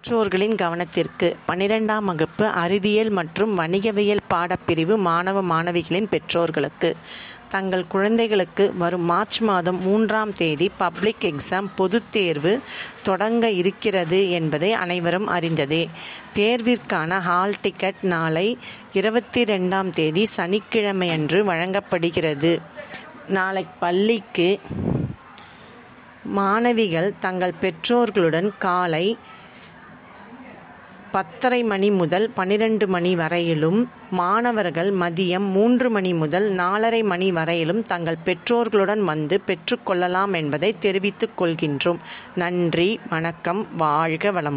பெற்றோர்களின் கவனத்திற்கு பன்னிரெண்டாம் வகுப்பு அறிவியல் மற்றும் வணிகவியல் பாடப்பிரிவு மாணவ மாணவிகளின் பெற்றோர்களுக்கு தங்கள் குழந்தைகளுக்கு வரும் மார்ச் மாதம் மூன்றாம் தேதி பப்ளிக் எக்ஸாம் பொதுத் தேர்வு தொடங்க இருக்கிறது என்பதை அனைவரும் அறிந்ததே தேர்விற்கான ஹால் டிக்கெட் நாளை இருபத்தி ரெண்டாம் தேதி சனிக்கிழமையன்று வழங்கப்படுகிறது நாளை பள்ளிக்கு மாணவிகள் தங்கள் பெற்றோர்களுடன் காலை பத்தரை மணி முதல் பன்னிரெண்டு மணி வரையிலும் மாணவர்கள் மதியம் மூன்று மணி முதல் நாலரை மணி வரையிலும் தங்கள் பெற்றோர்களுடன் வந்து பெற்றுக்கொள்ளலாம் என்பதை தெரிவித்துக் கொள்கின்றோம் நன்றி வணக்கம் வாழ்க வளமுடன்